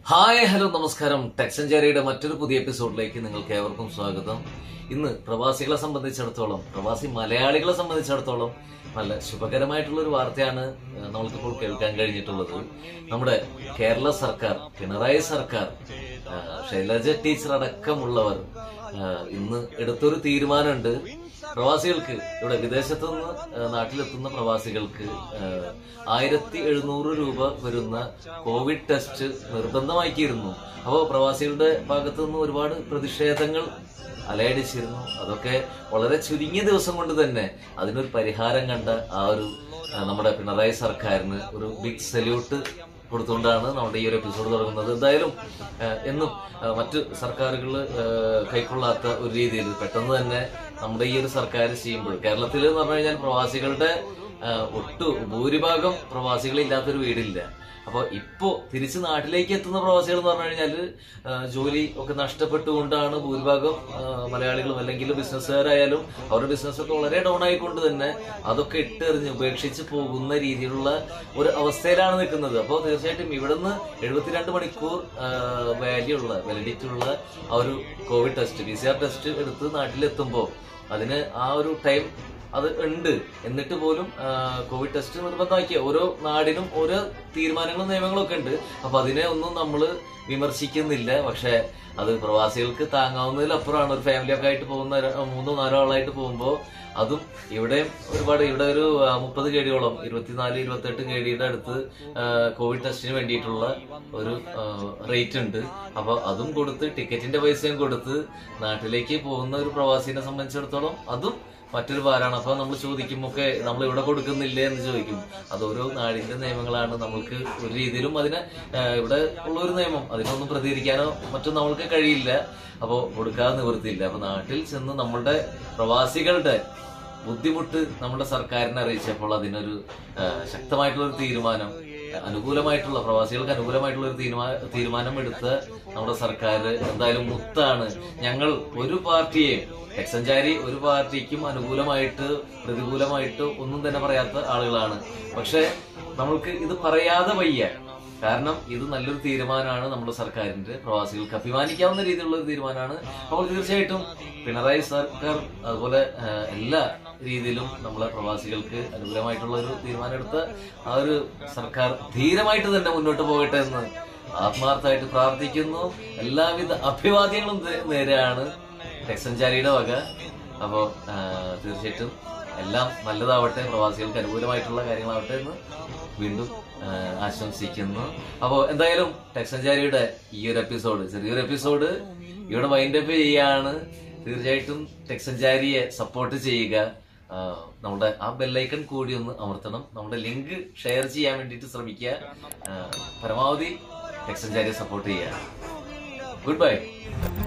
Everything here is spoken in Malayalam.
ഹായ് ഹലോ നമസ്കാരം ടെക്സഞ്ചേരിയുടെ മറ്റൊരു പുതിയ എപ്പിസോഡിലേക്ക് നിങ്ങൾക്ക് ഏവർക്കും സ്വാഗതം ഇന്ന് പ്രവാസികളെ സംബന്ധിച്ചിടത്തോളം പ്രവാസി മലയാളികളെ സംബന്ധിച്ചിടത്തോളം നല്ല ശുഭകരമായിട്ടുള്ള ഒരു വാർത്തയാണ് ഏഹ്, നമ്മൾക്കിപ്പോൾ കേൾക്കാൻ കഴിഞ്ഞിട്ടുള്ളത് നമ്മുടെ കേരള സർക്കാർ പിണറായി സർക്കാർ ഏഹ്, ശൈലജ ടീച്ചർ അടക്കമുള്ളവർ ഏഹ്, ഇന്ന് എടുത്തൊരു തീരുമാനമുണ്ട് പ്രവാസികൾക്ക് ഇവിടെ വിദേശത്തു നിന്ന് ഏഹ്, നാട്ടിലെത്തുന്ന പ്രവാസികൾക്ക് ഏഹ്, ആയിരത്തി എഴുന്നൂറ് രൂപ വരുന്ന കോവിഡ് ടെസ്റ്റ് നിർബന്ധമാക്കിയിരുന്നു അപ്പോൾ പ്രവാസികളുടെ ഭാഗത്തു നിന്ന് ഒരുപാട് പ്രതിഷേധങ്ങൾ അലയടിച്ചിരുന്നു അതൊക്കെ വളരെ ചുരുങ്ങിയ ദിവസം കൊണ്ട് തന്നെ അതിനൊരു പരിഹാരം കണ്ട ആ ഒരു ആ, നമ്മുടെ പിണറായി സർക്കാരിന് ഒരു ബിഗ് സല്യൂട്ട് കൊടുത്തുകൊണ്ടാണ് നമ്മുടെ ഈ ഒരു എപ്പിസോഡ് തുടങ്ങുന്നത് എന്തായാലും ആ, എന്നും ആ, മറ്റ് സർക്കാരുകൾ കൈക്കൊള്ളാത്ത ഒരു രീതിയിൽ പെട്ടെന്ന് തന്നെ നമ്മുടെ ഈ ഒരു സർക്കാർ ചെയ്യുമ്പോൾ കേരളത്തിൽ എന്ന് പറഞ്ഞു കഴിഞ്ഞാൽ പ്രവാസികളുടെ ആ, ഒട്ടു ഭൂരിഭാഗം പ്രവാസികളില്ലാത്തൊരു വീടില്ല അപ്പോൾ ഇപ്പോ തിരിച്ച് നാട്ടിലേക്ക് എത്തുന്ന പ്രവാസികൾ എന്ന് പറഞ്ഞു കഴിഞ്ഞാല് ആ, ജോലി ഒക്കെ നഷ്ടപ്പെട്ടുകൊണ്ടാണ് ഭൂരിഭാഗം ആ, മലയാളികളും അല്ലെങ്കിൽ ബിസിനസ്സുകാരായാലും അവരുടെ ബിസിനസ് ഒക്കെ വളരെ ഡൗൺ ആയിക്കൊണ്ട് തന്നെ അതൊക്കെ ഇട്ടെറിഞ്ഞ് ഉപേക്ഷിച്ച് പോകുന്ന രീതിയിലുള്ള ഒരു അവസ്ഥയിലാണ് നിൽക്കുന്നത് അപ്പോൾ തീർച്ചയായിട്ടും ഇവിടുന്ന് എഴുപത്തിരണ്ട് മണിക്കൂർ വാല്യൂ ഉള്ള വാലിഡിറ്റി ഉള്ള ആ ഒരു covid test P C R test എടുത്ത് നാട്ടിലെത്തുമ്പോൾ അതിന് ആ ഒരു ടൈം അത് ഉണ്ട് എന്നിട്ട് പോലും ആ, കോവിഡ് ടെസ്റ്റ് നിർബന്ധമാക്കിയ ഓരോ നാടിനും ഓരോ തീരുമാനങ്ങളും നിയമങ്ങളും ഒക്കെ ഉണ്ട് അപ്പൊ അതിനെ ഒന്നും നമ്മൾ വിമർശിക്കുന്നില്ല പക്ഷെ അത് പ്രവാസികൾക്ക് താങ്ങാവുന്നതിലപ്പുറമാണ് ഒരു ഫാമിലി ഒക്കെ ആയിട്ട് പോകുന്ന ഒരു- മൂന്നോ നാലോ ആളായിട്ട് പോകുമ്പോൾ അതും ഇവിടെ ഒരുപാട് ഇവിടെ ഒരു ആ, മുപ്പത് കേടിയോളം ഇരുപത്തിനാല് ഇരുപത്തെട്ട് കേടിയുടെ അടുത്ത് ആ, കോവിഡ് ടെസ്റ്റിന് വേണ്ടിയിട്ടുള്ള ഒരു റേറ്റ് ഉണ്ട് അപ്പൊ അതും കൊടുത്ത് ടിക്കറ്റിന്റെ പൈസയും കൊടുത്ത് നാട്ടിലേക്ക് പോകുന്ന ഒരു പ്രവാസിനെ സംബന്ധിച്ചിടത്തോളം അതും മറ്റൊരു ഭാരമാണ് അപ്പൊ നമ്മൾ ചോദിക്കുമൊക്കെ നമ്മൾ ഇവിടെ കൊടുക്കുന്നില്ലേ എന്ന് ചോദിക്കും അത് ഓരോ നാടിന്റെ നിയമങ്ങളാണ് നമ്മൾക്ക് ഒരു രീതിയിലും അതിനെ ആ, ഇവിടെ ഉള്ള ഒരു നിയമം അതിനൊന്നും പ്രതികരിക്കാനോ മറ്റോ നമ്മൾക്ക് കഴിയില്ല അപ്പോൾ കൊടുക്കാതെ നിവൃത്തിയില്ല അപ്പൊ നാട്ടിൽ ചെന്ന് നമ്മളുടെ പ്രവാസികളുടെ ബുദ്ധിമുട്ട് നമ്മുടെ സർക്കാരിനെ അറിയിച്ചപ്പോൾ അതിനൊരു ആ, ശക്തമായിട്ടുള്ള ഒരു തീരുമാനം അനുകൂലമായിട്ടുള്ള പ്രവാസികൾക്ക് അനുകൂലമായിട്ടുള്ള ഒരു തീരുമാനം തീരുമാനം എടുത്ത നമ്മുടെ സർക്കാർ എന്തായാലും മുത്താണ് ഞങ്ങൾ ഒരു പാർട്ടിയെയും എക്സഞ്ചാരി ഒരു പാർട്ടിക്കും അനുകൂലമായിട്ട് പ്രതികൂലമായിട്ട് ഒന്നും തന്നെ പറയാത്ത ആളുകളാണ് പക്ഷെ നമ്മൾക്ക് ഇത് പറയാതെ വയ്യ കാരണം ഇത് നല്ലൊരു തീരുമാനമാണ് നമ്മുടെ സർക്കാരിന്റെ പ്രവാസികൾക്ക് അഭിമാനിക്കാവുന്ന രീതിയിലുള്ള ഒരു തീരുമാനമാണ് അപ്പോൾ തീർച്ചയായിട്ടും പിണറായി സർക്കാർ അതുപോലെ ആ, എല്ലാ രീതിയിലും നമ്മളെ പ്രവാസികൾക്ക് അനുകൂലമായിട്ടുള്ള ഒരു തീരുമാനം എടുത്ത ആ ഒരു സർക്കാർ ധീരമായിട്ട് തന്നെ മുന്നോട്ട് പോകട്ടെ എന്ന് ആത്മാർത്ഥമായിട്ട് പ്രാർത്ഥിക്കുന്നു എല്ലാവിധ അഭിവാദ്യങ്ങളും നേ- നേരെയാണ് ടെക്സഞ്ചാരിയുടെ വക അപ്പോൾ തീർച്ചയായിട്ടും എല്ലാം നല്ലതാവട്ടെ പ്രവാസികൾക്ക് അനുകൂലമായിട്ടുള്ള കാര്യങ്ങളാവട്ടെ എന്ന് വീണ്ടും ആ, ആശംസിക്കുന്നു അപ്പോൾ എന്തായാലും ടെക്സഞ്ചാരിയുടെ ഈ ഒരു എപ്പിസോഡ് ചെറിയൊരു എപ്പിസോഡ് ഇവിടെ വൈൻഡപ്പ് ചെയ്യാണ് തീർച്ചയായിട്ടും ടെക്സഞ്ചാരിയെ സപ്പോർട്ട് ചെയ്യുക ആ, നമ്മുടെ ആ ബെല്ലൈക്കൺ കൂടി ഒന്ന് അമർത്തണം നമ്മുടെ ലിങ്ക് ഷെയർ ചെയ്യാൻ വേണ്ടിയിട്ട് ശ്രമിക്കുക ആ, പരമാവധി ടെക്സഞ്ചാരിയെ സപ്പോർട്ട് ചെയ്യുക ഗുഡ് ബൈ